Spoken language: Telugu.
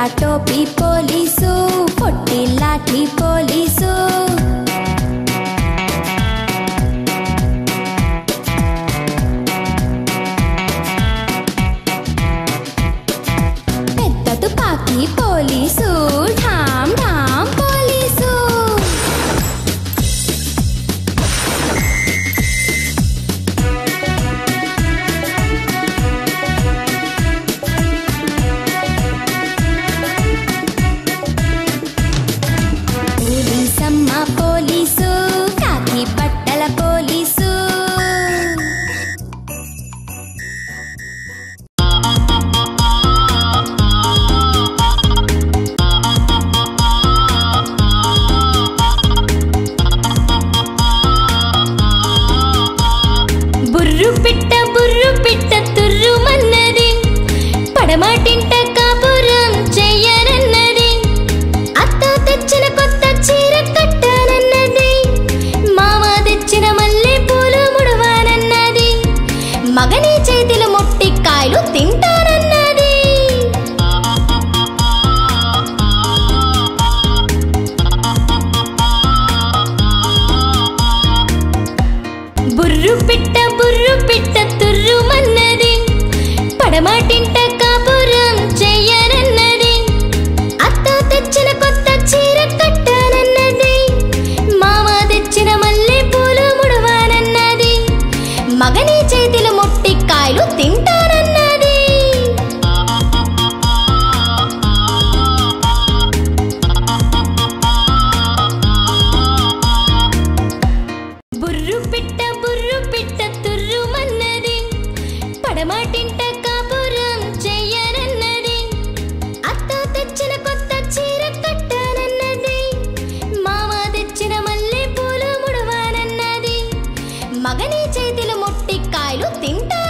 టోపీ పోలీసు పొట్టి లాఠీ పోలీసు పెద్ద తుపాకీ పోలీసు ఢామ్ ఢామ్ పోలీసు పోలీసమ్మ పోలీసు కాకి బట్టల పోలీసు బుర్రు పిట్ట బుర్రు పిట్ట తుర్రు మన్నది పడమాటింట కాపురం చెయ్యనన్నది అత్త తెచ్చిన కొత్త చీర కట్టానన్నది మామ తెచ్చిన మల్లె పూలు ముడవానన్నది మగని చేతిలో ముట్టి కాయలు తింటానన్నది బుర్రు పిట్ట బుర్రు పిట్ట తుర్రు మన్నది పడమాటింట కాపురం చెయ్యనన్నది అత్త తెచ్చిన కొత్త చీర కట్టానన్నది మామ తెచ్చిన మల్లె పూలు ముడవానన్నది మగని చేతిలో ముట్టి కాయలు తింటానన్నది బుర్రు పిట్ట బుర్రు పిట్ట తుర్రు మన్నది పడమాటింట కాపురం చెయ్యనన్నది అత్త తెచ్చిన కొత్త చీర కట్టానన్నది మామ తెచ్చిన మల్లె పూలు ముడవానన్నది మగని చేతిలో ముట్టి కాయలు తింటా